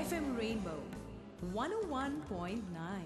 FM Rainbow 101.9.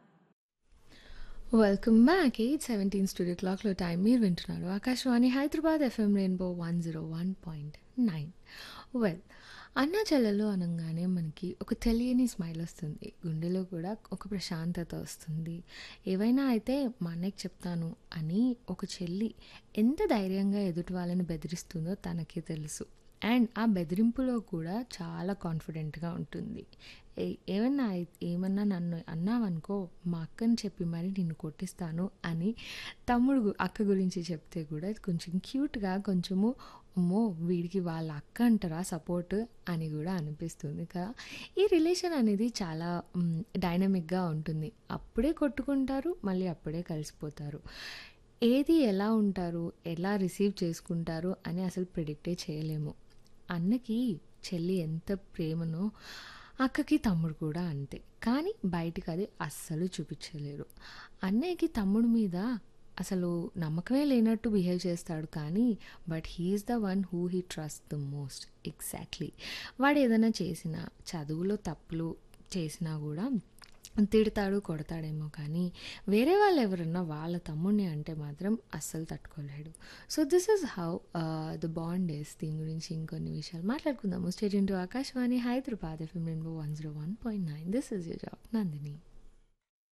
Welcome back eight seventeen studio క్లాక్లో time మీరు వింటున్నారు Akashvani Hyderabad FM rainbow one zero one point nine well అన్నా చెల్లెలు అనగానే మనకి ఒక తెలియని స్మైల్ వస్తుంది గుండెలో కూడా ఒక ప్రశాంతత వస్తుంది ఏవైనా అయితే మా అన్నయ్యకి చెప్తాను అని ఒక చెల్లి ఎంత ధైర్యంగా ఎదుటి వాళ్ళని బెదిరిస్తుందో తనకే తెలుసు అండ్ ఆ బెదిరింపులో కూడా చాలా కాన్ఫిడెంట్గా ఉంటుంది ఏ- ఏమన్నా అయి- ఏమన్నా నన్ను అన్నావనుకో మా అక్కని చెప్పి మరి నిన్ను కొట్టిస్తాను అని తమ్ముడు గు- అక్క గురించి చెప్తే కూడా కొంచెం క్యూట్గా కొంచెము అమ్మో వీడికి వాళ్ళ అక్క అంటారా సపోర్ట్ అని కూడా అనిపిస్తుంది కదా ఈ రిలేషన్ అనేది చాలా డైనమిక్గా ఉంటుంది అప్పుడే కొట్టుకుంటారు మళ్ళీ అప్పుడే కలిసిపోతారు ఏది ఎలా ఉంటారు ఎలా రిసీవ్ చేసుకుంటారు అని అసలు ప్రిడిక్టే చేయలేము అన్నకి చెల్లి ఎంత ప్రేమనో అక్కకి తమ్ముడు కూడా అంతే కానీ బయటికి అది అస్సలు చూపించలేరు అన్నయ్యకి తమ్ముడు మీద అసలు నమ్మకమే లేనట్టు బిహేవ్ చేస్తాడు కానీ but he is the one who he trust the most exactly వాడు ఏదైనా చేసినా చదువులో తప్పులు చేసినా కూడా తిడతాడు కొడతాడేమో కానీ వేరే వాళ్ళు ఎవరన్నా వాళ్ళ తమ్ముడిని అంటే మాత్రం అస్సలు తట్టుకోలేడు so this is how the bond is దీని గురించి ఇంకొన్ని విషయాలు మాట్లాడుకుందాము stay tuned to Akashvani Hyderabad FM rainbow one zero one point nine this is you job Nandini